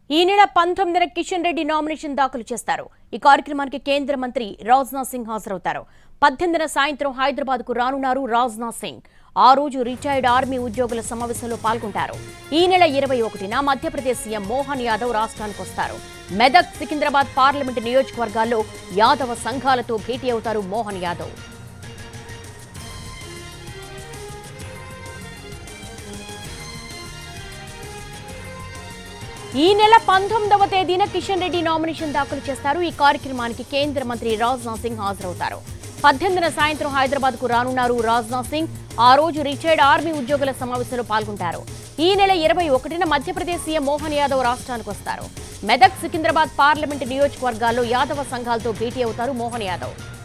ఈ నెల పంతొమ్మిదిన కిషన్ రెడ్డి నామినేషన్ దాఖలు చేస్తారు ఈ కార్యక్రమానికి కేంద్ర మంత్రి రాజ్నాథ్ సింగ్ హాజరవుతారు పద్దెనిమిదిన సాయంత్రం హైదరాబాద్ కు రానున్నారు రాజ్నాథ్ సింగ్ ఆ రోజు రిటైర్డ్ ఆర్మీ ఉద్యోగుల సమావేశంలో పాల్గొంటారు ఈ నెల ఇరవై ఒకటిన మధ్యప్రదేశ్ సీఎం మోహన్ యాదవ్ రాష్ట్రానికి వస్తారు మెదక్ సికింద్రాబాద్ పార్లమెంటు నియోజకవర్గాల్లో యాదవ సంఘాలతో భేటీ అవుతారు మోహన్ యాదవ్ ఈ నెల పంతొమ్మిదవ తేదీన కిషన్ రెడ్డి నామినేషన్ దాఖలు చేస్తారు ఈ కార్యక్రమానికి కేంద్ర మంత్రి రాజ్నాథ్ సింగ్ హాజరవుతారు పద్దెనిమిదిన సాయంత్రం హైదరాబాద్ కు రానున్నారు రాజ్నాథ్ సింగ్ ఆ రోజు రిటైర్డ్ ఆర్మీ ఉద్యోగుల సమావేశంలో పాల్గొంటారు ఈ నెల ఇరవై ఒకటిన మధ్యప్రదేశ్ సీఎం మోహన్ యాదవ్ రాష్ట్రానికి వస్తారు మెదక్ సికింద్రాబాద్ పార్లమెంటు నియోజకవర్గాల్లో యాదవ సంఘాలతో భేటీ అవుతారు మోహన్ యాదవ్